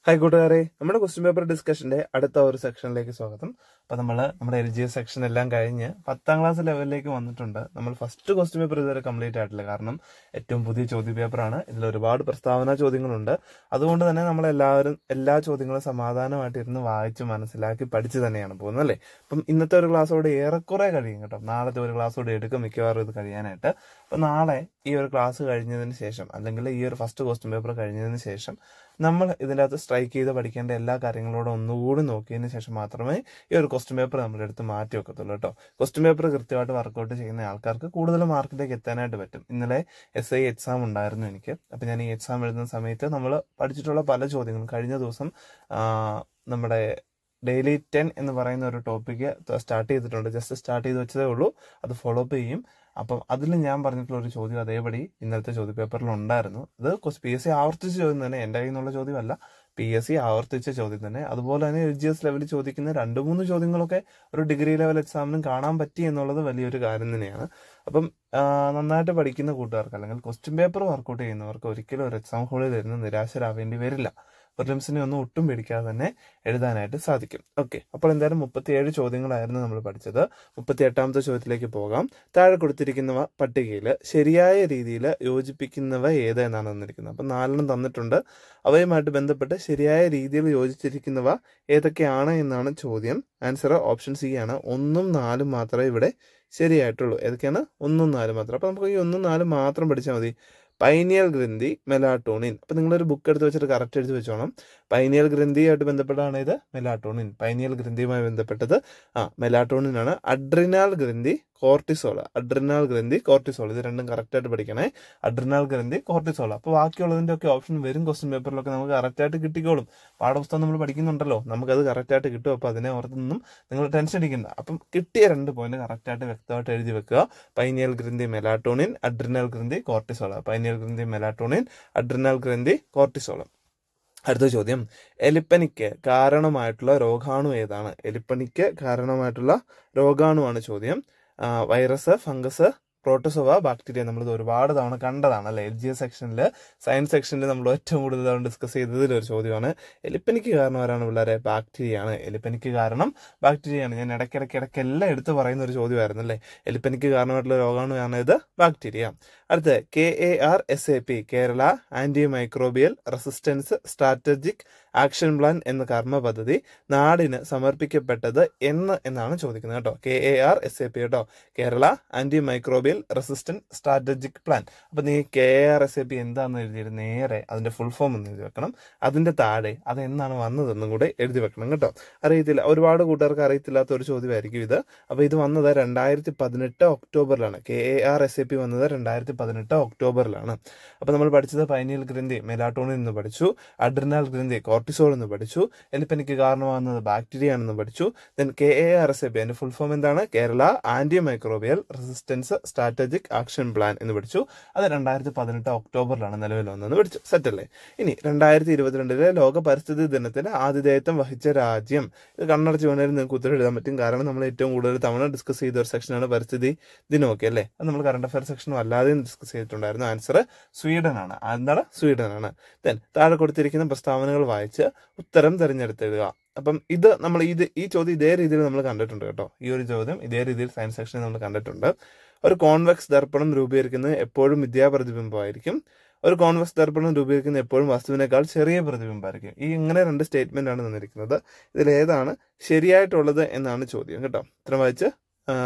hi കൂട്ടുകാരെ നമ്മുടെ question paper ഡിസ്കഷന്റെ അടുത്ത ഒരു സെക്ഷനിലേക്ക് സ്വാഗതം അപ്പൊ നമ്മൾ നമ്മുടെ എൽ ജി എസ് സെക്ഷൻ എല്ലാം കഴിഞ്ഞ് പത്താം ക്ലാസ് ലെവലിലേക്ക് വന്നിട്ടുണ്ട് നമ്മൾ ഫസ്റ്റ് ക്വസ്റ്റ്യൻ പേപ്പർ ഇതുവരെ കംപ്ലീറ്റ് ആയിട്ടില്ല കാരണം ഏറ്റവും പുതിയ ചോദ്യ പേപ്പറാണ് ഇതിൽ ഒരുപാട് പ്രസ്താവന ചോദ്യങ്ങളുണ്ട് അതുകൊണ്ട് തന്നെ നമ്മൾ എല്ലാവരും എല്ലാ ചോദ്യങ്ങളും സമാധാനമായിട്ട് ഇരുന്ന് വായിച്ച് മനസ്സിലാക്കി പഠിച്ച് തന്നെയാണ് പോകുന്നത് അല്ലേ അപ്പം ഇന്നത്തെ ഒരു ക്ലാസ്സോട് ഏറെക്കുറെ കഴിയും കേട്ടോ നാളത്തെ ഒരു ക്ലാസ്സോട് എടുക്കും മിക്കവാറും ഇത് കഴിയാനായിട്ട് അപ്പൊ നാളെ ഈ ഒരു ക്ലാസ് കഴിഞ്ഞതിന് ശേഷം അല്ലെങ്കിൽ ഈ ഒരു ഫസ്റ്റ് ക്വസ്റ്റ്യൻ പേപ്പർ കഴിഞ്ഞതിന് ശേഷം നമ്മൾ ഇതിൻ്റെ അകത്ത് സ്ട്രൈക്ക് ചെയ്ത് പഠിക്കേണ്ട എല്ലാ കാര്യങ്ങളോടും ഒന്നുകൂടി നോക്കിയതിന് ശേഷം മാത്രമേ ഈ ഒരു ക്വസ്റ്റ്യൻ പേപ്പർ നമ്മുടെ അടുത്ത് മാറ്റി വെക്കത്തുള്ളൂ കേട്ടോ ക്വസ്റ്റ്യൻ പേപ്പർ കൃത്യമായിട്ട് വർക്കൗട്ട് ചെയ്യുന്ന ആൾക്കാർക്ക് കൂടുതൽ മാർക്കിലേക്ക് എത്താനായിട്ട് പറ്റും ഇന്നലെ എസ് ഐ എക്സാം ഉണ്ടായിരുന്നു എനിക്ക് അപ്പം ഞാൻ ഈ എക്സാം എഴുതുന്ന സമയത്ത് നമ്മൾ പഠിച്ചിട്ടുള്ള പല ചോദ്യങ്ങളും കഴിഞ്ഞ ദിവസം ആ, നമ്മുടെ ഡെയിലി ടെൻ എന്ന് പറയുന്ന ഒരു ടോപ്പിക്ക് സ്റ്റാർട്ട് ചെയ്തിട്ടുണ്ട് ജസ്റ്റ് സ്റ്റാർട്ട് ചെയ്ത് വെച്ചതേ ഉള്ളൂ അത് ഫോളോ അപ്പ് ചെയ്യും അപ്പം അതിൽ ഞാൻ പറഞ്ഞിട്ടുള്ള ഒരു ചോദ്യം അതേപടി ഇന്നലത്തെ ചോദ്യ പേപ്പറിൽ ഉണ്ടായിരുന്നു അത് പി എസ് സി ആവർത്തിച്ച ചോദ്യം തന്നെ എൻ്റെ കയ്യിൽ നിന്നുള്ള ചോദ്യമല്ല പി എസ് സി ആവർത്തിച്ച ചോദ്യം തന്നെ അതുപോലെ തന്നെ എൽ ജി എസ് ലെവലിൽ ചോദിക്കുന്ന രണ്ട് മൂന്ന് ചോദ്യങ്ങളൊക്കെ ഒരു ഡിഗ്രി ലെവൽ എക്സാമിനും കാണാൻ പറ്റി എന്നുള്ളത് വലിയൊരു കാര്യം തന്നെയാണ് അപ്പം ആ, നന്നായിട്ട് പഠിക്കുന്ന കൂട്ടുകാർക്ക് അല്ലെങ്കിൽ ക്വസ്റ്റ്യൻ പേപ്പർ വർക്കൗട്ട് ചെയ്യുന്നവർക്ക് ഒരിക്കലും ഒരു എക്സാം ഹോളിൽ ഇരുന്ന് നിരാശരാവേണ്ടി വരില്ല പ്രിലിംസിനെ ഒന്നും ഒട്ടും പേടിക്കാതെ തന്നെ എഴുതാനായിട്ട് സാധിക്കും ഓക്കെ അപ്പോൾ എന്തായാലും മുപ്പത്തിയേഴ് ചോദ്യങ്ങളായിരുന്നു നമ്മൾ പഠിച്ചത് മുപ്പത്തി എട്ടാമത്തെ ചോദ്യത്തിലേക്ക് പോകാം താഴെ കൊടുത്തിരിക്കുന്നവ പട്ടികയിൽ ശരിയായ രീതിയിൽ യോജിപ്പിക്കുന്നവ ഏത് എന്നാണ് തന്നിരിക്കുന്നത് അപ്പം നാലെണ്ണം തന്നിട്ടുണ്ട് അവയുമായിട്ട് ബന്ധപ്പെട്ട് ശരിയായ രീതിയിൽ യോജിച്ചിരിക്കുന്നവ ഏതൊക്കെയാണ് എന്നാണ് ചോദ്യം ആൻസർ ഓപ്ഷൻ സി ആണ് ഒന്നും നാലും മാത്രമേ ഇവിടെ ശരിയായിട്ടുള്ളൂ ഏതൊക്കെയാണ് ഒന്നും നാലും മാത്രം അപ്പം നമുക്ക് ഈ ഒന്നും നാലും മാത്രം പഠിച്ചാൽ മതി പൈനിയൽ ഗ്രന്ഥി മെലാട്ടോണിൻ അപ്പം നിങ്ങളൊരു ബുക്ക് എടുത്ത് വെച്ചിട്ട് കറക്റ്റ് എഴുതി വെച്ചോണം പൈനിയൽ ഗ്രന്ഥിയായിട്ട് ബന്ധപ്പെട്ടാണ് ഇത് മെലാട്ടോണിൻ പൈനിയൽ ഗ്രന്ഥിയുമായി ബന്ധപ്പെട്ടത് ആ മെലാട്ടോണിൻ ആണ് അഡ്രിനാൽ ഗ്രന്ഥി കോർട്ടിസോൾ അഡ്രിനാൽ ഗ്രന്ഥി കോർട്ടിസോൾ ഇത് രണ്ടും കറക്റ്റ് ആയിട്ട് പഠിക്കണേ അഡ്രിനാൽ ഗ്രന്ഥി കോർട്ടിസോൾ അപ്പോൾ ബാക്കിയുള്ളതിന്റെ ഒക്കെ ഓപ്ഷൻ വരും ക്വസ്റ്റ്യൻ പേപ്പറിലൊക്കെ നമുക്ക് കറക്റ്റ് ആയിട്ട് കിട്ടിക്കോളും പാഠപുസ്തകം നമ്മൾ പഠിക്കുന്നുണ്ടല്ലോ നമുക്കത് കറക്റ്റ് ആയിട്ട് കിട്ടും അപ്പോൾ അതിനെ ഓർത്തൊന്നും നിങ്ങൾ ടെൻഷൻ അടിക്കണ്ട അപ്പം കിട്ടിയ രണ്ട് പോയിന്റ് കറക്റ്റ് ആയിട്ട് വ്യക്തമായിട്ട് എഴുതി വെക്കുക പൈനിയൽ ഗ്രന്ഥി മെലാട്ടോണിൻ അഡ്രിനാൽ ഗ്രന്ഥി കോർട്ടിസോൾ പൈനിയൽ ഗ്രന്ഥി മെലാട്ടോണിൻ അഡ്രിനാൽ ഗ്രന്ഥി കോർട്ടിസോൾ അടുത്ത ചോദ്യം എലിപ്പനിക്ക് കാരണമായിട്ടുള്ള രോഗാണു ഏതാണ് എലിപ്പനിക്ക് കാരണമായിട്ടുള്ള രോഗാണുവാണ് ചോദ്യം ആ, വൈറസ് ഫംഗസ് പ്രോട്ടോസോവ ബാക്ടീരിയ നമ്മളിത് ഒരുപാട് തവണ കണ്ടതാണ് അല്ലെ എൽ ജി എസ് സെക്ഷനിൽ സയൻസ് സെക്ഷനിൽ നമ്മൾ ഏറ്റവും കൂടുതൽ തവണ ഡിസ്കസ് ചെയ്തതിൽ ഒരു ചോദ്യമാണ് എലിപ്പനിക്ക് കാരണം ആരാണ് പിള്ളേരെ ബാക്ടീരിയയാണ് എലിപ്പനിക്ക് കാരണം ബാക്ടീരിയയാണ് ഞാൻ ഇടയ്ക്കിടയ്ക്ക് ഇടയ്ക്ക് എല്ലാം എടുത്ത് പറയുന്ന ഒരു ചോദ്യമായിരുന്നു അല്ലേ എലിപ്പനിക്ക് കാരണമായിട്ടുള്ള രോഗാണുവാണ് ഇത് ബാക്ടീരിയ അടുത്ത് K A R S A P Kerala antimicrobial resistance strategic action plan എന്ന കർമ്മ പദ്ധതി നാടിന് സമർപ്പിക്കപ്പെട്ടത് എന്ന് എന്നാണ് ചോദിക്കുന്നത് കേട്ടോ K A R S A P കേട്ടോ Kerala antimicrobial resistant strategic plan അപ്പൊ നീ K A R S A P എന്താണെന്ന് എഴുതിയിട്ട് നേരെ അതിന്റെ ഫുൾ ഫോം ഒന്ന് എഴുതി വെക്കണം അതിന്റെ താഴെ അത് എന്നാണ് വന്നതെന്നും കൂടെ എഴുതി വെക്കണം കേട്ടോ അറിയത്തില്ല ഒരുപാട് കൂട്ടുകാർക്ക് അറിയത്തില്ലാത്ത ഒരു ചോദ്യമായിരിക്കും ഇത് അപ്പൊ ഇത് വന്നത് രണ്ടായിരത്തി പതിനെട്ട് ഒക്ടോബറിലാണ് K A R S A P വന്നത് രണ്ടായിരത്തി പതിനെട്ട് ഒക്ടോബറിലാണ് അപ്പൊ നമ്മൾ പഠിച്ചത് പൈനിയൽ ഗ്രന്ഥി മെലാട്ടോണിൻ എന്ന് പഠിച്ചു അഡ്രിനാൽ ഗ്രന്ഥി കോർട്ടിസോൾ എന്ന് പഠിച്ചു എലിപ്പനിക്ക് കാരണമാകുന്നത് ബാക്ടീരിയ ആണെന്ന് പഠിച്ചു then K A R S A P അതിന്റെ ഫുൾ ഫോം എന്താണ് Kerala antimicrobial resistance strategic action plan എന്ന് പഠിച്ചു അത് രണ്ടായിരത്തി പതിനെട്ട് ഒക്ടോബറിലാണ് നിലവിൽ വന്നതെന്ന് പഠിച്ചു സെറ്റ് അല്ലേ ഇനി രണ്ടായിരത്തി ഇരുപത്തിരണ്ടിലെ ലോക പരിസ്ഥിതി ദിനത്തിന് ആതിഥേയത്വം വഹിച്ച രാജ്യം ഇത് കണ്ണടച്ച് വേണേലും നിങ്ങൾക്ക് ഉത്തരം എഴുതാൻ പറ്റും കാരണം നമ്മൾ ഏറ്റവും കൂടുതൽ തവണ ഡിസ്കസ് ചെയ്ത ഒരു സെക്ഷനാണ് പരിസ്ഥിതി ദിനമൊക്കെ അല്ലേ അത് നമ്മൾ കറണ്ട് അഫയർ സെക്ഷനും അല്ലാതെയും ഡിസ്കസ് ചെയ്തിട്ടുണ്ടായിരുന്നു ആൻസർ സ്വീഡൻ ആണ് എന്താണ് സ്വീഡൻ ആണ് ദെൻ താഴെ കൊടുത്തിരിക്കുന്ന പ്രസ്താവനകൾ വായിച്ച് ഉത്തരം തിരഞ്ഞെടുത്തെഴുതുക അപ്പം ഇത് നമ്മൾ ഇത് ഈ ചോദ്യം ഇതേ രീതിയിൽ നമ്മൾ കണ്ടിട്ടുണ്ട് കേട്ടോ ഈ ഒരു ചോദ്യം ഇതേ രീതിയിൽ സയൻസ് സെക്ഷനിൽ നമ്മൾ കണ്ടിട്ടുണ്ട് ഒരു കോൺവെക്സ് ദർപ്പണം രൂപീകരിക്കുന്നത് എപ്പോഴും വിദ്യാപ്രതിബിംബമായിരിക്കും ഒരു കോൺവെക്സ് ദർപ്പണം രൂപീകരിക്കുന്ന എപ്പോഴും വസ്തുവിനേക്കാൾ ചെറിയ പ്രതിബിംബമായിരിക്കും ഈ ഇങ്ങനെ രണ്ട് സ്റ്റേറ്റ്മെന്റ് ആണ് തന്നിരിക്കുന്നത് ഇതിൽ ഏതാണ് ശരിയായിട്ടുള്ളത് എന്നാണ് ചോദ്യം കേട്ടോ ഇത്ര വായിച്ച് ആ,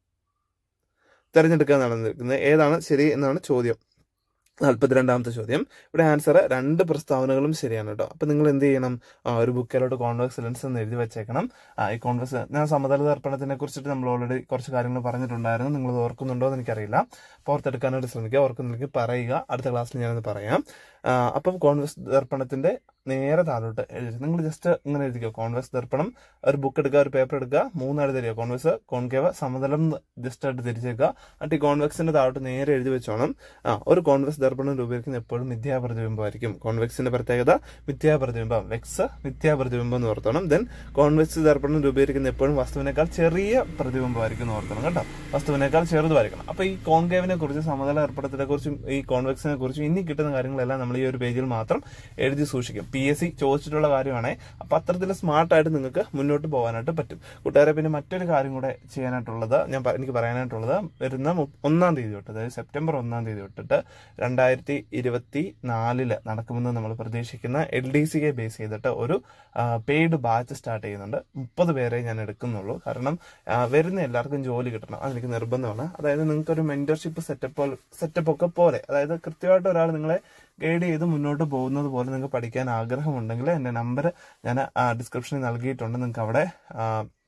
തിരഞ്ഞെടുക്കാൻ നടന്നിരിക്കുന്നത് ഏതാണ് ശരി എന്നാണ് ചോദ്യം നാൽപ്പത്തിരണ്ടാമത്തെ ചോദ്യം ഇവിടെ ആൻസർ രണ്ട് പ്രസ്താവനകളും ശരിയാണ് കേട്ടോ അപ്പൊ നിങ്ങൾ എന്ത് ചെയ്യണം ആ, ഒരു ബുക്കിലോട്ട് കോൺവെക്സ് ലെൻസ് എന്ന് എഴുതി വെച്ചേക്കണം ആ, ഈ കോൺവെക്സ് ഞാൻ സമതല ദർപ്പണത്തിനെ കുറിച്ചിട്ട് നമ്മൾ ഓൾറെഡി കുറച്ച് കാര്യങ്ങൾ പറഞ്ഞിട്ടുണ്ടായിരുന്നു നിങ്ങൾ ഓർക്കുന്നുണ്ടോ എന്ന് എനിക്കറിയില്ല അപ്പോൾ ഓർത്തെടുക്കാനായിട്ട് ശ്രമിക്കുക ഓർക്കുന്നില്ലെങ്കിൽ പറയുക അടുത്ത ക്ലാസ്സിൽ ഞാനത് പറയാം ആ, അപ്പം കോൺവെക്സ് ദർപ്പണത്തിന്റെ നേരെ താഴോട്ട് എഴുതി നിങ്ങൾ ജസ്റ്റ് ഇങ്ങനെ എഴുതിക്കോ കോൺവെക്സ് ദർപ്പണം ഒരു ബുക്ക് എടുക്കുക ഒരു പേപ്പർ എടുക്കുക മൂന്നായിട്ട് തരിക കോൺവെക്സ് കോൺകേവ സമതലം ജസ്റ്റ് ആയിട്ട് തിരിച്ചേക്കുക എന്നിട്ട് ഈ കോൺവെക്സിന്റെ താഴോട്ട് നേരെ എഴുതി വെച്ചോണം ആ ഒരു കോൺവെക്സ് ദർപ്പണം രൂപീകരിക്കുന്ന എപ്പോഴും മിഥ്യാപ്രതിബിംബമായിരിക്കും കോൺവെക്സിന്റെ പ്രത്യേകത മിഥ്യാപ്രതിബിംബം വെക്സ് മിഥ്യാപ്രതിബിംബം എന്ന് ഓർത്തണം ദെൻ കോൺവെക്സ് ദർപ്പണം രൂപീകരിക്കുന്ന എപ്പോഴും വസ്തുവിനേക്കാൾ ചെറിയ പ്രതിബിംബമായിരിക്കും എന്ന് ഓർത്തണം കേട്ടോ വസ്തുവിനേക്കാൾ ചെറുതുമായിരിക്കണം അപ്പൊ ഈ കോൺകേവിനെ കുറിച്ച് സമതല ദർപ്പണത്തിനെ കുറിച്ചും ഈ കോൺവെക്സിനെ കുറിച്ചും ഇനി കിട്ടുന്ന കാര്യങ്ങളെല്ലാം നമ്മൾ നമ്മൾ ഈ ഒരു പേജിൽ മാത്രം എഴുതി സൂക്ഷിക്കും പി എസ് സി ചോദിച്ചിട്ടുള്ള കാര്യമാണേ അപ്പൊ അത്തരത്തിൽ സ്മാർട്ടായിട്ട് നിങ്ങൾക്ക് മുന്നോട്ട് പോകാനായിട്ട് പറ്റും കൂട്ടുകാരെ പിന്നെ മറ്റൊരു കാര്യം കൂടെ ചെയ്യാനായിട്ടുള്ളത് ഞാൻ പ- എനിക്ക് പറയാനായിട്ടുള്ളത് വരുന്ന മു- ഒന്നാം തീയതി തൊട്ട് അതായത് സെപ്റ്റംബർ ഒന്നാം തീയതി തൊട്ടിട്ട് രണ്ടായിരത്തി ഇരുപത്തി നാലില് നടക്കുമെന്ന് നമ്മൾ പ്രതീക്ഷിക്കുന്ന എൽ ഡി സിയെ ബേസ് ചെയ്തിട്ട് ഒരു പെയ്ഡ് ബാച്ച് സ്റ്റാർട്ട് ചെയ്യുന്നുണ്ട് മുപ്പത് പേരെ ഞാൻ എടുക്കുന്നുള്ളൂ കാരണം ആ, വരുന്ന എല്ലാവർക്കും ജോലി കിട്ടണം അതെനിക്ക് നിർബന്ധമാണ് അതായത് നിങ്ങൾക്ക് ഒരു മെന്റർഷിപ്പ് സെറ്റപ്പ് സെറ്റപ്പ് ഒക്കെ പോലെ അതായത് കൃത്യമായിട്ട് ഒരാൾ നിങ്ങളെ ഗൈഡ് ചെയ്ത് മുന്നോട്ട് പോകുന്നത് പോലെ നിങ്ങൾക്ക് പഠിക്കാൻ ആഗ്രഹമുണ്ടെങ്കിൽ എൻ്റെ നമ്പർ ഞാൻ ഡിസ്ക്രിപ്ഷനിൽ നൽകിയിട്ടുണ്ട് നിങ്ങൾക്ക് അവിടെ ആ,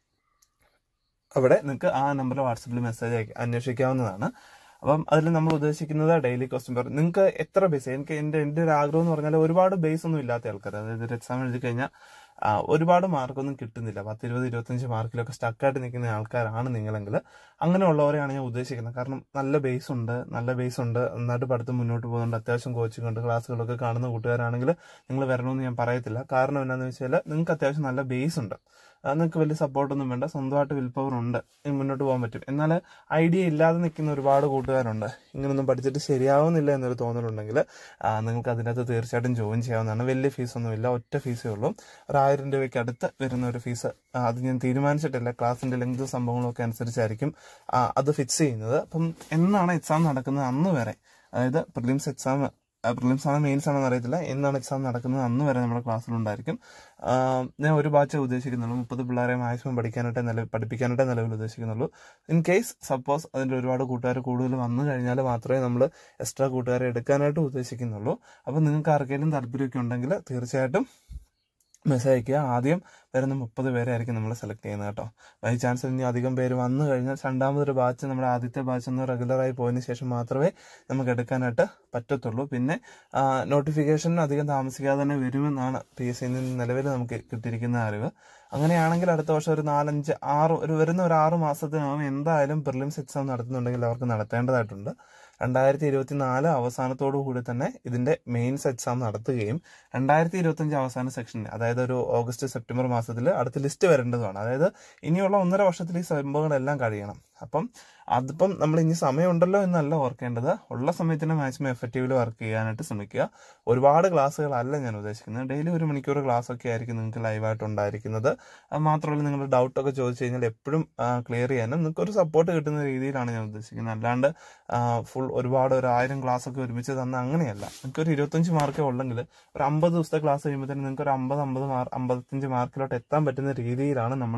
അവിടെ നിങ്ങൾക്ക് ആ നമ്പറിൽ വാട്സപ്പിൽ മെസ്സേജ് അയക്ക അന്വേഷിക്കാവുന്നതാണ് അപ്പം അതിൽ നമ്മൾ ഉദ്ദേശിക്കുന്നത് ഡെയിലി ക്വസ്റ്റ്യൻ പേപ്പർ നിങ്ങൾക്ക് എത്ര ബേസ് എനിക്ക് എൻ്റെ എൻ്റെ ഒരു ആഗ്രഹം എന്ന് പറഞ്ഞാൽ ഒരുപാട് ബേസ് ഒന്നും ഇല്ലാത്ത ആൾക്കാർ അതായത് ഒരു എക്സാം എഴുതി കഴിഞ്ഞാൽ ആ, ഒരുപാട് മാർക്കൊന്നും കിട്ടുന്നില്ല പത്ത് ഇരുപത് ഇരുപത്തഞ്ച് മാർക്കിലൊക്കെ സ്റ്റക്കായിട്ട് നിൽക്കുന്ന ആൾക്കാരാണ് നിങ്ങളെങ്കിൽ അങ്ങനെയുള്ളവരെയാണ് ഞാൻ ഉദ്ദേശിക്കുന്നത് കാരണം നല്ല ബേസ് ഉണ്ട് നല്ല ബേസ് ഉണ്ട് നന്നായിട്ട് പഠിത്തം മുന്നോട്ട് പോകുന്നുണ്ട് അത്യാവശ്യം കോച്ചിങ് ഉണ്ട് ക്ലാസ്സുകളൊക്കെ കാണുന്ന കൂട്ടുകാരാണെങ്കിൽ നിങ്ങൾ വരണമെന്ന് ഞാൻ പറയത്തില്ല കാരണം എന്താണെന്ന് വെച്ചാൽ നിങ്ങൾക്ക് അത്യാവശ്യം നല്ല ബേസ് ഉണ്ട് ആ, നിങ്ങൾക്ക് വലിയ സപ്പോർട്ടൊന്നും വേണ്ട സ്വന്തമായിട്ട് വിൽ പവർ ഉണ്ട് ഇനി മുന്നോട്ട് പോകാൻ പറ്റും എന്നാൽ ഐഡിയ ഇല്ലാതെ നിൽക്കുന്ന ഒരുപാട് കൂട്ടുകാരുണ്ട് ഇങ്ങനൊന്നും പഠിച്ചിട്ട് ശരിയാവുന്നില്ല എന്നൊരു തോന്നലുണ്ടെങ്കിൽ ആ, നിങ്ങൾക്ക് അതിനകത്ത് തീർച്ചയായിട്ടും ജോയിൻ ചെയ്യാവുന്നതാണ് വലിയ ഫീസൊന്നുമില്ല ഒറ്റ ഫീസേ ഉള്ളൂ ഒരു ആയിരം രൂപയ്ക്ക് അടുത്ത് വരുന്ന ഒരു ഫീസ് അത് ഞാൻ തീരുമാനിച്ചിട്ടില്ല ക്ലാസ്സിന്റെ ലെങ്ത് സംഭവങ്ങളൊക്കെ അനുസരിച്ചായിരിക്കും ആ, അത് ഫിക്സ് ചെയ്യുന്നത് അപ്പം എന്നാണ് എക്സാം നടക്കുന്നത് അന്ന് വരെ അതായത് പ്രിലിംസ് എക്സാം പ്രിലിംസ് ആണോ മെയിൻസ് ആണോ അറിയത്തില്ല എന്നാണ് എക്സാം നടക്കുന്നത് അന്ന് വരെ നമ്മുടെ ക്ലാസ്സിലുണ്ടായിരിക്കും ആ, ഞാൻ ഒരു ബാച്ച് ഉദ്ദേശിക്കുന്നുള്ളൂ മുപ്പത് പിള്ളേരെ മാക്സിമം പഠിക്കാനായിട്ട് നില പഠിപ്പിക്കാനായിട്ട് നിലവിൽ ഉദ്ദേശിക്കുന്നുള്ളൂ ഇൻ കേസ് സപ്പോസ് അതിൻ്റെ ഒരുപാട് കൂട്ടുകാർ കൂടുതൽ വന്നു കഴിഞ്ഞാൽ മാത്രമേ നമ്മൾ എക്സ്ട്രാ കൂട്ടുകാരെ എടുക്കാനായിട്ട് ഉദ്ദേശിക്കുന്നുള്ളൂ അപ്പം നിങ്ങൾക്ക് ആർക്കെങ്കിലും താല്പര്യമൊക്കെ ഉണ്ടെങ്കിൽ തീർച്ചയായിട്ടും മെസ്സേജ് അയക്കുക ആദ്യം വരുന്ന മുപ്പത് പേരായിരിക്കും നമ്മൾ സെലക്ട് ചെയ്യുന്നത് കേട്ടോ ബൈ ചാൻസ് ഇനി അധികം പേര് വന്നു കഴിഞ്ഞാൽ രണ്ടാമതൊരു ബാച്ച് നമ്മുടെ ആദ്യത്തെ ബാച്ച് ഒന്ന് റെഗുലറായി പോയതിന് ശേഷം മാത്രമേ നമുക്ക് എടുക്കാനായിട്ട് പറ്റത്തുള്ളൂ പിന്നെ നോട്ടിഫിക്കേഷൻ അധികം താമസിക്കാതെ തന്നെ വരുമെന്നാണ് പി എസ് സിയിൽ നിന്ന് നിലവിൽ നമുക്ക് കിട്ടിയിരിക്കുന്ന അറിവ് അങ്ങനെയാണെങ്കിൽ അടുത്ത വർഷം ഒരു നാലഞ്ച് ആറ് ഒരു വരുന്ന ഒരു ആറ് മാസത്തിനകം എന്തായാലും പ്രിലിംസ് എക്സാം നടത്തുന്നുണ്ടെങ്കിൽ അവർക്ക് നടത്തേണ്ടതായിട്ടുണ്ട് രണ്ടായിരത്തി ഇരുപത്തി നാല് അവസാനത്തോടു കൂടി തന്നെ ഇതിന്റെ മെയിൻസ് എക്സാം നടത്തുകയും രണ്ടായിരത്തി ഇരുപത്തഞ്ച് അവസാന സെക്ഷനിൽ അതായത് ഒരു ഓഗസ്റ്റ് സെപ്റ്റംബർ മാസത്തിൽ അടുത്ത ലിസ്റ്റ് വരേണ്ടതുമാണ് അതായത് ഇനിയുള്ള ഒന്നര വർഷത്തിൽ ഈ സംഭവങ്ങളെല്ലാം കഴിയണം അപ്പം അതിപ്പം നമ്മൾ ഇനി സമയമുണ്ടല്ലോ എന്നല്ല ഓർക്കേണ്ടത് ഉള്ള സമയത്തിന് മാക്സിമം എഫക്റ്റീവ്ലി വർക്ക് ചെയ്യാനായിട്ട് ശ്രമിക്കുക ഒരുപാട് ക്ലാസ്സുകളല്ല ഞാൻ ഉദ്ദേശിക്കുന്നത് ഡെയിലി ഒരു മണിക്കൂർ ക്ലാസ് ഒക്കെ ആയിരിക്കും നിങ്ങൾക്ക് ലൈവായിട്ട് ഉണ്ടായിരിക്കുന്നത് അത് മാത്രമല്ല നിങ്ങളുടെ ഡൗട്ടൊക്കെ ചോദിച്ചു കഴിഞ്ഞാൽ എപ്പോഴും ക്ലിയർ ചെയ്യാനും നിങ്ങൾക്ക് ഒരു സപ്പോർട്ട് കിട്ടുന്ന രീതിയിലാണ് ഞാൻ ഉദ്ദേശിക്കുന്നത് അല്ലാണ്ട് ഫുൾ ഒരുപാട് ഒരു ആയിരം ക്ലാസ് ഒക്കെ ഒരുമിച്ച് തന്ന അങ്ങനെയല്ല നിങ്ങൾക്ക് ഒരു ഇരുപത്തഞ്ച് മാർക്കേ ഉള്ളെങ്കിൽ ഒരു അമ്പത് ദിവസത്തെ ക്ലാസ് കഴിയുമ്പോൾ തന്നെ നിങ്ങൾക്ക് ഒരു അമ്പത് അമ്പത് മാർക്ക് അമ്പത്തഞ്ച് മാർക്കിലോട്ട് എത്താൻ പറ്റുന്ന രീതിയിലാണ് നമ്മൾ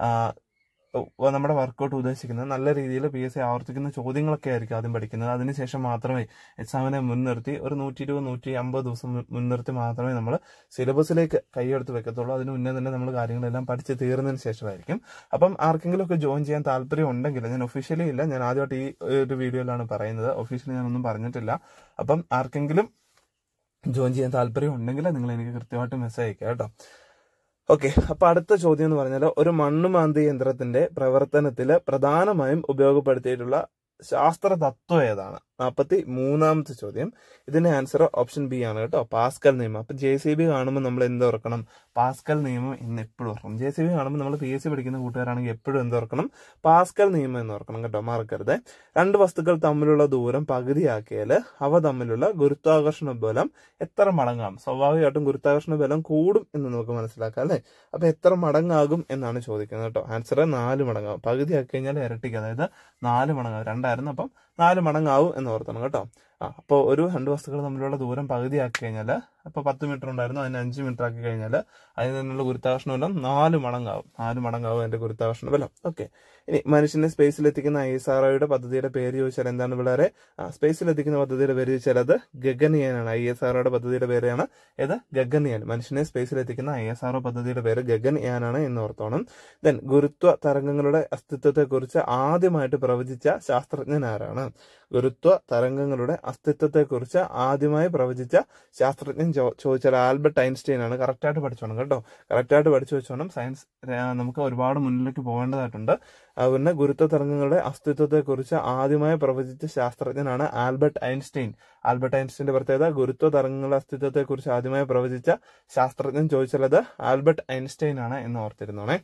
നമ്മുടെ വർക്കൗട്ട് ഉദ്ദേശിക്കുന്നത് നല്ല രീതിയിൽ പി എസ് സി ആവർത്തിക്കുന്ന ചോദ്യങ്ങളൊക്കെ ആയിരിക്കും ആദ്യം പഠിക്കുന്നത് അതിനുശേഷം മാത്രമേ എക്സാമിനെ മുൻനിർത്തി ഒരു നൂറ്റി ഇരുപത് നൂറ്റി അമ്പത് ദിവസം മുൻ- മുൻനിർത്തി മാത്രമേ നമ്മൾ സിലബസിലേക്ക് കൈയെടുത്ത് വെക്കത്തുള്ളൂ അതിന് മുന്നേ തന്നെ നമ്മൾ കാര്യങ്ങളെല്ലാം പഠിച്ച് തീർന്നതിന് ശേഷമായിരിക്കും അപ്പം ആർക്കെങ്കിലും ഒക്കെ ജോയിൻ ചെയ്യാൻ താല്പര്യം ഉണ്ടെങ്കിൽ ഞാൻ ഒഫീഷ്യലി ഇല്ല ഞാൻ ആദ്യമായിട്ട് ഈ ഒരു വീഡിയോയിലാണ് പറയുന്നത് ഒഫീഷ്യലി ഞാനൊന്നും പറഞ്ഞിട്ടില്ല അപ്പം ആർക്കെങ്കിലും ജോയിൻ ചെയ്യാൻ താല്പര്യം ഉണ്ടെങ്കിൽ നിങ്ങൾ എനിക്ക് കൃത്യമായിട്ട് മെസ്സേജ് അയക്കുക കേട്ടോ ഓക്കെ അപ്പൊ അടുത്ത ചോദ്യം എന്ന് പറഞ്ഞാൽ ഒരു മണ്ണുമാന്തി യന്ത്രത്തിന്റെ പ്രവർത്തനത്തിൽ പ്രധാനമായും ഉപയോഗപ്പെടുത്തിയിട്ടുള്ള ശാസ്ത്ര തത്വം ഏതാണ് നാൽപ്പത്തി മൂന്നാമത്തെ ചോദ്യം ഇതിന്റെ ആൻസർ ഓപ്ഷൻ ബി ആണ് കേട്ടോ പാസ്കൽ നിയമം അപ്പൊ ജെ സി ബി കാണുമ്പോൾ നമ്മൾ എന്ത് ഓർക്കണം പാസ്കൽ നിയമം എന്ന് എപ്പോഴും ഓർക്കണം ജെ സി ബി കാണുമ്പോൾ നമ്മൾ പി എസ് സി പഠിക്കുന്ന കൂട്ടുകാരാണെങ്കിൽ എപ്പോഴും എന്ത് ഓർക്കണം പാസ്കൽ നിയമം എന്ന് ഓർക്കണം കേട്ടോ മറക്കരുത് രണ്ട് വസ്തുക്കൾ തമ്മിലുള്ള ദൂരം പകുതിയാക്കിയാൽ അവ തമ്മിലുള്ള ഗുരുത്വാകർഷണ ബലം എത്ര മടങ്ങാകും സ്വാഭാവികമായിട്ടും ഗുരുത്വാകർഷണ ബലം കൂടും എന്ന് നമുക്ക് മനസ്സിലാക്കാം അല്ലെ അപ്പൊ എത്ര മടങ്ങാകും എന്നാണ് ചോദിക്കുന്നത് കേട്ടോ ആൻസർ നാല് മടങ്ങാകും പകുതിയാക്കി കഴിഞ്ഞാൽ ഇരട്ടിക്ക് അതായത് നാല് മടങ്ങാകും രണ്ടായിരുന്നു അപ്പം നാല് മടങ്ങാവും എന്ന് ഓർത്തണം കേട്ടോ ആ അപ്പോൾ ഒരു രണ്ട് വസ്തുക്കൾ തമ്മിലുള്ള ദൂരം പകുതിയാക്കി കഴിഞ്ഞാൽ അപ്പോൾ പത്ത് മീറ്റർ ഉണ്ടായിരുന്നു അതിന് അഞ്ച് മീറ്റർ ആക്കി കഴിഞ്ഞാൽ അതിൽ നിന്നുള്ള ഗുരുത്വാകർഷണ ബലം നാല് മടങ്ങാവും നാല് മടങ്ങാവും അതിന്റെ ഗുരുത്വാകർഷണ ബലം ഓക്കെ ഇനി മനുഷ്യനെ സ്പേസിൽ എത്തിക്കുന്ന ഐ എസ് ആർഒയുടെ പദ്ധതിയുടെ പേര് ചോദിച്ചാൽ എന്താണ് പിള്ളേരെ സ്പേസിൽ എത്തിക്കുന്ന പദ്ധതിയുടെ പേര് ചോദിച്ചാൽ അത് ഗഗൻയാനാണ് ഐ എസ് ആർഒയുടെ പദ്ധതിയുടെ പേരാണ് ഏത് ഗഗൻയാൻ മനുഷ്യനെ സ്പേസിൽ എത്തിക്കുന്ന ഐ എസ് ആർഒ പദ്ധതിയുടെ പേര് ഗഗൻയാനാണ് എന്ന് ഓർത്തോണം ദെൻ ഗുരുത്വ തരംഗങ്ങളുടെ അസ്തിത്വത്തെക്കുറിച്ച് ആദ്യമായിട്ട് പ്രവചിച്ച ശാസ്ത്രജ്ഞൻ ആരാണ് ഗുരുത്വ തരംഗങ്ങളുടെ അസ്തിത്വത്തെക്കുറിച്ച് ആദ്യമായി പ്രവചിച്ച ശാസ്ത്രജ്ഞൻ ചോ- ചോദിച്ചാൽ ആൽബർട്ട് ഐൻസ്റ്റൈൻ ആണ് കറക്റ്റായിട്ട് പഠിച്ചോണം കേട്ടോ കറക്റ്റായിട്ട് പഠിച്ചു വെച്ചോണം സയൻസ് ആ, നമുക്ക് ഒരുപാട് മുന്നിലേക്ക് പോകേണ്ടതായിട്ടുണ്ട് ആ, പിന്നെ ഗുരുത്വ തരംഗങ്ങളുടെ അസ്തിത്വത്തെക്കുറിച്ച് ആദ്യമായി പ്രവചിച്ച ശാസ്ത്രജ്ഞനാണ് ആൽബർട്ട് ഐൻസ്റ്റൈൻ ആൽബർട്ട് ഐൻസ്റ്റൈന്റെ പ്രത്യേകത ഗുരുത്വ തരംഗങ്ങളുടെ അസ്തിത്വത്തെക്കുറിച്ച് ആദ്യമായി പ്രവചിച്ച ശാസ്ത്രജ്ഞൻ ചോദിച്ചാൽ അത് ആൽബർട്ട് ഐൻസ്റ്റൈൻ ആണ് എന്ന് ഓർത്തിരുന്നോണേ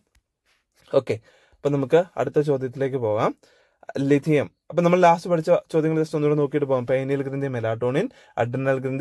ഓക്കെ അപ്പൊ നമുക്ക് അടുത്ത ചോദ്യത്തിലേക്ക് പോകാം ലിഥിയം അപ്പൊ നമ്മൾ ലാസ്റ്റ് പഠിച്ച ചോദ്യങ്ങൾ ജസ്റ്റ് ഒന്നുകൂടെ നോക്കിയിട്ട് പോകാം പൈനിയൽ ഗ്രന്ഥി മെലാട്ടോണിൻ അഡ്രിനൽ ഗ്രന്ഥി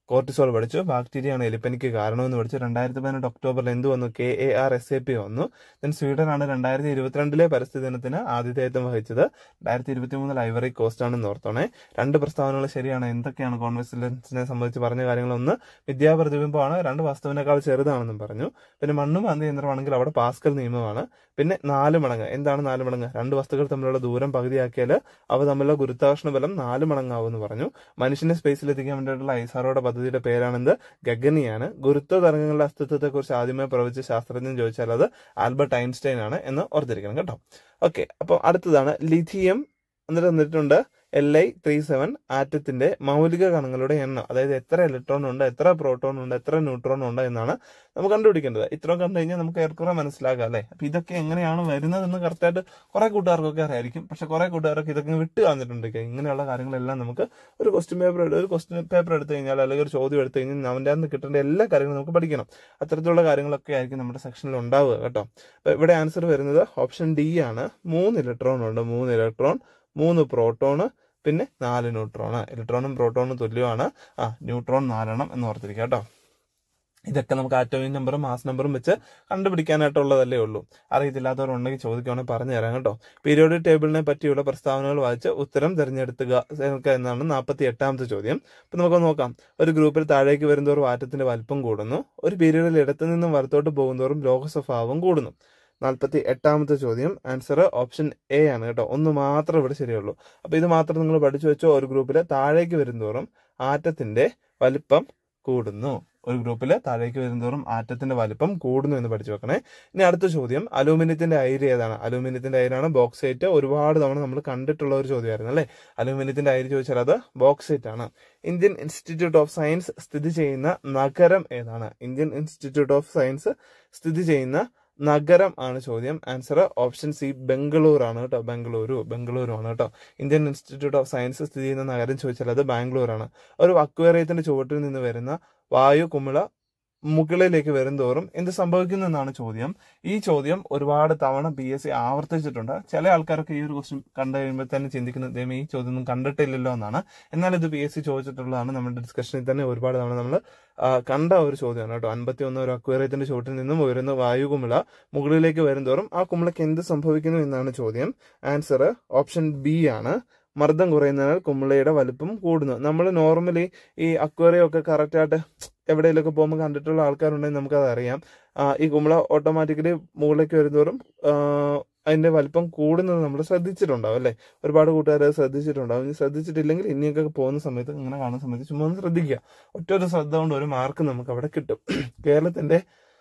കോർട്ടിസോൾ പഠിച്ചു ബാക്ടീരിയ ആണ് എലിപ്പനിക്ക് കാരണമെന്ന് പഠിച്ചു രണ്ടായിരത്തി പതിനെട്ട് ഒക്ടോബറിൽ എന്ത് വന്നു K A R S A P വന്നു ദെൻ സ്വീഡൻ ആണ് രണ്ടായിരത്തി ഇരുപത്തിരണ്ടിലെ പരിസ്ഥിതി ദിനത്തിന് ആതിഥേയത്വം വഹിച്ചത് രണ്ടായിരത്തി ഇരുപത്തി മൂന്നിൽ ഐവറി കോസ്റ്റ് ആണ് ഓർത്തോണേ രണ്ട് പ്രസ്താവനകൾ ശരിയാണ് എന്തൊക്കെയാണ് കോൺവെസിലൻസിനെ സംബന്ധിച്ച് പറഞ്ഞ കാര്യങ്ങളൊന്ന് വിദ്യാപ്രതിബിംബമാണ് രണ്ട് വസ്തുവിനേക്കാൾ ചെറുതാണെന്നും പറഞ്ഞു പിന്നെ മണ്ണും അന്തി യന്ത്രമാണെങ്കിൽ അവിടെ പാസ്കൽ നിയമമാണ് പിന്നെ നാല് മടങ്ങ് എന്താണ് നാല് മടങ്ങ് രണ്ട് വസ്തുക്കൾ തമ്മിലുള്ള ദൂരം പകുതിയാക്കിയാൽ അവ തമ്മിലുള്ള ഗുരുത്വാകർഷണ ബലം നാല് മടങ്ങാവും എന്ന് പറഞ്ഞു മനുഷ്യനെ സ്പേസിൽ എത്തിക്കാൻ വേണ്ടിയിട്ടുള്ള ഐസാറോയുടെ പദ്ധതിയുടെ പേരാണെന്ത് ഗഗനിയാണ് ഗുരുത്വ തരംഗങ്ങളുടെ അസ്തിത്വത്തെക്കുറിച്ച് ആദ്യമായി പ്രവചിച്ച ശാസ്ത്രജ്ഞൻ ചോദിച്ചാൽ അത് ആൽബർട്ട് ഐൻസ്റ്റൈൻ ആണ് എന്ന് ഓർത്തിരിക്കണം കേട്ടോ ഓക്കെ അപ്പോൾ അടുത്തതാണ് ലിഥിയം എന്നിട്ട് തന്നിട്ടുണ്ട് എൽ ഐ ത്രീ സെവൻ ആറ്റത്തിന്റെ മൗലിക കണങ്ങളുടെ എണ്ണം അതായത് എത്ര ഇലക്ട്രോൺ ഉണ്ട് എത്ര പ്രോട്ടോൺ ഉണ്ട് എത്ര ന്യൂട്രോൺ ഉണ്ട് എന്നാണ് നമുക്ക് കണ്ടുപിടിക്കേണ്ടത് ഇത്രയും കണ്ടു കഴിഞ്ഞാൽ നമുക്ക് ഏറെക്കുറെ മനസ്സിലാക്കാം അല്ലേ അപ്പൊ ഇതൊക്കെ എങ്ങനെയാണ് വരുന്നതെന്ന് കറക്റ്റായിട്ട് കുറെ കൂട്ടുകാർക്കൊക്കെ അറിയായിരിക്കും പക്ഷെ കുറെ കൂട്ടുകാർക്ക് ഇതൊക്കെ വിട്ട് കളഞ്ഞിട്ടുണ്ട് ഇങ്ങനെയുള്ള കാര്യങ്ങളെല്ലാം നമുക്ക് ഒരു ക്വസ്റ്റ്യൻ പേപ്പർ ഒരു ക്വസ്റ്റ്യൻ പേപ്പർ എടുത്തു കഴിഞ്ഞാൽ അല്ലെങ്കിൽ ഒരു ചോദ്യം എടുത്തു കഴിഞ്ഞാൽ അവൻ്റെ അന്ന് കിട്ടേണ്ട എല്ലാ കാര്യങ്ങളും നമുക്ക് പഠിക്കണം അത്തരത്തിലുള്ള കാര്യങ്ങളൊക്കെ ആയിരിക്കും നമ്മുടെ സെക്ഷനിൽ ഉണ്ടാവുക കേട്ടോ അപ്പൊ ഇവിടെ ആൻസർ വരുന്നത് ഓപ്ഷൻ ഡി ആണ് മൂന്ന് ഇലക്ട്രോൺ ഉണ്ട് മൂന്ന് ഇലക്ട്രോൺ മൂന്ന് പ്രോട്ടോണ് പിന്നെ നാല് ന്യൂട്രോണ് ഇലക്ട്രോണും പ്രോട്ടോണും തുല്യമാണ് ആ ന്യൂട്രോൺ നാലെണ്ണം എന്ന് ഓർത്തിരിക്കുക കേട്ടോ ഇതൊക്കെ നമുക്ക് ആറ്റോമിക് നമ്പറും മാസ് നമ്പറും വെച്ച് കണ്ടുപിടിക്കാനായിട്ടുള്ളതല്ലേ ഉള്ളൂ അറിയത്തില്ലാത്തവരുണ്ടെങ്കിൽ ചോദിക്കുകയാണെങ്കിൽ പറഞ്ഞു തരാം കേട്ടോ പീരിയോഡിക് ടേബിളിനെ പറ്റിയുള്ള പ്രസ്താവനകൾ വായിച്ച് ഉത്തരം തിരഞ്ഞെടുത്തുക എന്നാണ് നാൽപ്പത്തി എട്ടാമത്തെ ചോദ്യം അപ്പൊ നമുക്ക് നോക്കാം ഒരു ഗ്രൂപ്പിൽ താഴേക്ക് വരുന്നതോറും ആറ്റത്തിന്റെ വലിപ്പം കൂടുന്നു ഒരു പീരീഡിൽ ഇടത്തു നിന്നും വലത്തോട്ട് പോകുന്നതോറും ലോക സ്വഭാവം കൂടുന്നു നാൽപ്പത്തി എട്ടാമത്തെ ചോദ്യം ആൻസർ ഓപ്ഷൻ എ ആണ് കേട്ടോ ഒന്ന് മാത്രം ഇവിടെ ശരിയുള്ളൂ അപ്പൊ ഇത് മാത്രം നിങ്ങൾ പഠിച്ചു വെച്ചോ ഒരു ഗ്രൂപ്പിൽ താഴേക്ക് വരുന്നതോറും ആറ്റത്തിന്റെ വലിപ്പം കൂടുന്നു ഒരു ഗ്രൂപ്പിൽ താഴേക്ക് വരുന്നതോറും ആറ്റത്തിന്റെ വലിപ്പം കൂടുന്നു എന്ന് പഠിച്ചു വെക്കണേ ഇനി അടുത്ത ചോദ്യം അലൂമിനിയത്തിന്റെ അയിര് ഏതാണ് അലൂമിനിയത്തിന്റെ അയിരാണ് ബോക്സൈറ്റ് ഒരുപാട് തവണ നമ്മൾ കണ്ടിട്ടുള്ള ഒരു ചോദ്യമായിരുന്നു അല്ലേ അലൂമിനിയത്തിന്റെ അയിര് ചോദിച്ചാൽ അത് ബോക്സൈറ്റ് ആണ് ഇന്ത്യൻ ഇൻസ്റ്റിറ്റ്യൂട്ട് ഓഫ് സയൻസ് സ്ഥിതി ചെയ്യുന്ന നഗരം ഏതാണ് ഇന്ത്യൻ ഇൻസ്റ്റിറ്റ്യൂട്ട് ഓഫ് സയൻസ് സ്ഥിതി ചെയ്യുന്ന നഗരം ആണ് ചോദ്യം ആൻസർ ഓപ്ഷൻ സി ബംഗളൂർ ആണ് കേട്ടോ ബംഗളൂരു ബംഗളൂരു ആണ് കേട്ടോ ഇന്ത്യൻ ഇൻസ്റ്റിറ്റ്യൂട്ട് ഓഫ് സയൻസ് സ്ഥിതി ചെയ്യുന്ന നഗരം ചോദിച്ചാൽ അത് ബാംഗ്ലൂർ ആണ് ഒരു അക്വേറിയത്തിന്റെ ചുവട്ടിൽ നിന്ന് വരുന്ന വായു കുമിള മുകളിലേക്ക് വരുന്തോറും എന്ത് സംഭവിക്കുന്നു എന്നാണ് ചോദ്യം ഈ ചോദ്യം ഒരുപാട് തവണ പി എസ് സി ആവർത്തിച്ചിട്ടുണ്ട് ചില ആൾക്കാരൊക്കെ ഈ ഒരു ക്വസ്റ്റ്യൻ കണ്ടു കഴിയുമ്പോൾ തന്നെ ചിന്തിക്കുന്നത് ദൈവം ഈ ചോദ്യം ഒന്നും കണ്ടിട്ടില്ലല്ലോ എന്നാണ് എന്നാൽ ഇത് പി എസ് സി ചോദിച്ചിട്ടുള്ളതാണ് നമ്മുടെ ഡിസ്കഷനിൽ തന്നെ ഒരുപാട് തവണ നമ്മൾ കണ്ട ഒരു ചോദ്യമാണ് കേട്ടോ അൻപത്തി ഒന്ന് ഒരു അക്വേറിയത്തിന്റെ ചുവട്ടിൽ നിന്നും ഉയരുന്ന വായു കുമിള മുകളിലേക്ക് വരുന്തോറും ആ കുമിളയ്ക്ക് എന്ത് സംഭവിക്കുന്നു എന്നാണ് ചോദ്യം ആൻസർ ഓപ്ഷൻ ബി ആണ് മർദ്ദം കുറയുന്നതിനാൽ കുമിളയുടെ വലുപ്പം കൂടുന്നു നമ്മൾ നോർമലി ഈ അക്വേറിയം ഒക്കെ കറക്റ്റായിട്ട് എവിടെയെങ്കിലുമൊക്കെ പോകുമ്പോൾ കണ്ടിട്ടുള്ള ആൾക്കാരുണ്ടെങ്കിൽ നമുക്കത് അറിയാം ഈ കുമിള ഓട്ടോമാറ്റിക്കലി മുകളിലേക്ക് വരുന്നതോറും അതിന്റെ വലിപ്പം കൂടുന്നത് നമ്മൾ ശ്രദ്ധിച്ചിട്ടുണ്ടാവും അല്ലേ ഒരുപാട് കൂട്ടുകാർ അത് ശ്രദ്ധിച്ചിട്ടുണ്ടാവും ഇനി ശ്രദ്ധിച്ചിട്ടില്ലെങ്കിൽ ഇനിയൊക്കെ പോകുന്ന സമയത്ത് ഇങ്ങനെ കാണുന്ന സമയത്ത് ചുമ്മാ ഒന്ന് ശ്രദ്ധിക്കുക ഒറ്റ ഒരു ശ്രദ്ധ കൊണ്ട് ഒരു മാർക്ക് നമുക്ക് അവിടെ കിട്ടും കേരളത്തിന്റെ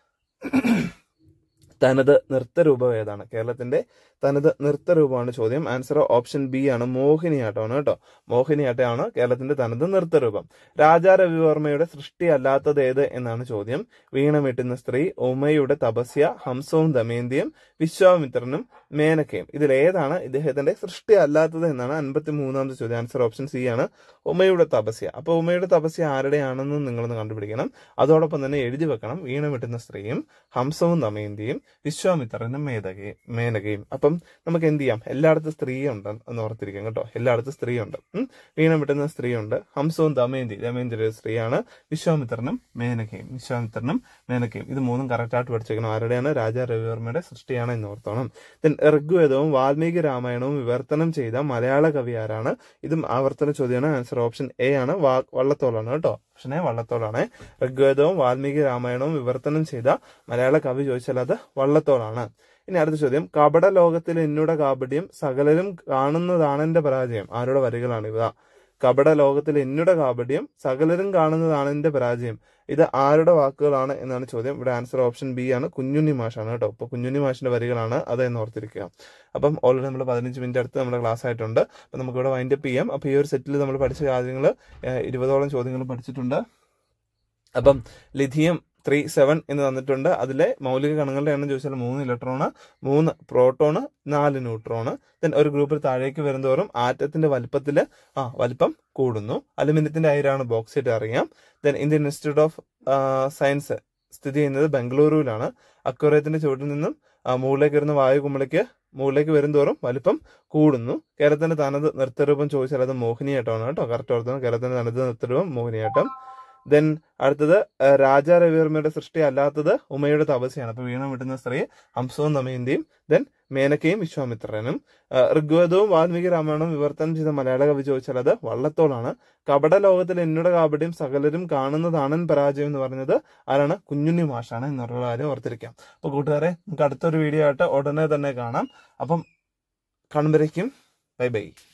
തനത് നൃത്തരൂപം ഏതാണ് കേരളത്തിന്റെ തനത് നൃത്തരൂപമാണ് ചോദ്യം ആൻസർ ഓപ്ഷൻ ബി ആണ് മോഹിനിയാട്ടമാണ് കേട്ടോ മോഹിനിയാട്ടമാണ് കേരളത്തിന്റെ തനത് നൃത്തരൂപം രാജാ രവിവർമ്മയുടെ സൃഷ്ടി അല്ലാത്തത് ഏത് എന്നാണ് ചോദ്യം വീണമിട്ടുന്ന സ്ത്രീ ഉമയുടെ തപസ്യ ഹംസവും ദമേന്തിയും വിശ്വാമിത്രനും മേനക്കയും ഇതിലേതാണ് ഇദ്ദേഹത്തിന്റെ സൃഷ്ടി അല്ലാത്തത് എന്നാണ് അൻപത്തി മൂന്നാമത്തെ ചോദ്യം ആൻസർ ഓപ്ഷൻ സി ആണ് ഉമയുടെ തപസ്യ അപ്പൊ ഉമയുടെ തപസ്യ ആരുടെയാണെന്ന് നിങ്ങളൊന്ന് കണ്ടുപിടിക്കണം അതോടൊപ്പം തന്നെ എഴുതി വെക്കണം വീണമിട്ടുന്ന സ്ത്രീയും ഹംസവും ദമയന്തിയും വിശ്വാമിത്രനും മേധകയും മേനകയും അപ്പം നമുക്ക് എന്ത് ചെയ്യാം എല്ലായിടത്തും സ്ത്രീയുണ്ട് എന്ന് ഓർത്തിരിക്കാം കേട്ടോ എല്ലായിടത്തും സ്ത്രീയുണ്ട് വീണ വിട്ടുന്ന സ്ത്രീയുണ്ട് ഹംസവും ദമയന്തി ദമയന്തി ഒരു സ്ത്രീയാണ് വിശ്വാമിത്രനും മേനകയും വിശ്വാമിത്രനും മേനകയും ഇത് മൂന്നും കറക്റ്റായിട്ട് പഠിച്ചേക്കണം ആരുടെയാണ് രാജാ രവിവർമ്മയുടെ സൃഷ്ടിയാണ് എന്ന് ഓർത്തോണം ദെൻ ഋഗ്വേദവും വാൽമീകി രാമായണവും വിവർത്തനം ചെയ്ത മലയാള കവി ആരാണ് ഇതും ആവർത്തന ചോദ്യമാണ് ആൻസർ ഓപ്ഷൻ എ ആണ് വള്ളത്തോളാണ് കേട്ടോ ഓപ്ഷൻ എ വള്ളത്തോളാണ് ഋഗ്വേദവും വാൽമീകി രാമായണവും വിവർത്തനം ചെയ്ത മലയാള കവി ചോദിച്ചാൽ അത് വള്ളത്തോളാണ് ഇനി അടുത്ത ചോദ്യം കപട ലോകത്തിൽ എന്നുടെ കാപട്യം സകലരും കാണുന്നതാണ് എന്റെ പരാജയം ആരുടെ വരികളാണ് ഇവ കപട ലോകത്തിൽ എന്നുടെ കാപട്യം സകലരും കാണുന്നതാണ് എന്റെ പരാജയം ഇത് ആരുടെ വാക്കുകളാണ് എന്നാണ് ചോദ്യം ഇവിടെ ആൻസർ ഓപ്ഷൻ ബി ആണ് കുഞ്ഞുണ്ണി മാഷാണ് കേട്ടോ ഇപ്പൊ കുഞ്ഞുണ്ണി മാഷിന്റെ വരികളാണ് അത് എന്ന് ഓർത്തിരിക്കുക അപ്പം ഓൾറെഡി നമ്മൾ പതിനഞ്ച് മിനിറ്റ് അടുത്ത് നമ്മുടെ ക്ലാസ് ആയിട്ടുണ്ട് അപ്പം നമുക്ക് ഇവിടെ വൈൻഡ് അപ്പ് ചെയ്യാം അപ്പോൾ ഈ ഒരു സെറ്റിൽ നമ്മൾ പഠിച്ച കാര്യങ്ങൾ ഇരുപതോളം ചോദ്യങ്ങൾ പഠിച്ചിട്ടുണ്ട് അപ്പം ലിഥിയം ത്രീ സെവൻ എന്ന് തന്നിട്ടുണ്ട് അതിലെ മൗലിക കണങ്ങളുടെ എണ്ണം ചോദിച്ചാൽ മൂന്ന് ഇലക്ട്രോണ് മൂന്ന് പ്രോട്ടോണ് നാല് ന്യൂട്രോണ് ദെൻ ഒരു ഗ്രൂപ്പിൽ താഴേക്ക് വരുന്നതോറും ആറ്റത്തിന്റെ വലിപ്പത്തിൽ ആ വലിപ്പം കൂടുന്നു അലുമിനിയത്തിന്റെ അയിരാണ് ബോക്സൈറ്റ് അറിയാം then Indian Institute of Science സ്ഥിതി ചെയ്യുന്നത് ബംഗളൂരുവിലാണ് അക്വറിയത്തിന്റെ ചുവട്ടിൽ നിന്നും മുകളിലേക്ക് വരുന്ന വായു കുമിളയ്ക്ക് മുകളിലേക്ക് വരുന്തോറും വലിപ്പം കൂടുന്നു കേരളത്തിന്റെ തനത് നൃത്തരൂപം ചോദിച്ചാൽ അത് മോഹിനിയാട്ടമാണ് കേട്ടോ കറക്റ്റ് ഓർത്തണം കേരളത്തിന്റെ തനത് നൃത്തരൂപം മോഹിനിയാട്ടം ദെൻ അടുത്തത് ആ, രാജ രവിവർമ്മയുടെ സൃഷ്ടി അല്ലാത്തത് ഉമയുടെ തപസ്യാണ് അപ്പൊ വീണ വിട്ടുന്ന സ്ത്രീ ഹംസവും ദമയന്തിയും ദെൻ മേനക്കയും വിശ്വാമിത്രനും ആ, ഋഗ്വേദവും വാൽമീകി രാമായണവും വിവർത്തനം ചെയ്ത മലയാള കവി ചോദിച്ചാൽ അത് വള്ളത്തോളാണ് കപട ലോകത്തിൽ എന്നോട് കാപട്യം സകലരും കാണുന്നതാണൻ പരാജയം എന്ന് പറഞ്ഞത് ആരാണ് കുഞ്ഞുണ്ണി മാഷാണ് എന്നുള്ള കാര്യം ഓർത്തിരിക്കാം അപ്പൊ കൂട്ടുകാരെ നമുക്ക് അടുത്തൊരു വീഡിയോ ആയിട്ട് ഉടനെ തന്നെ കാണാം അപ്പം കാണുമ്പോഴേക്കും ബൈ ബൈ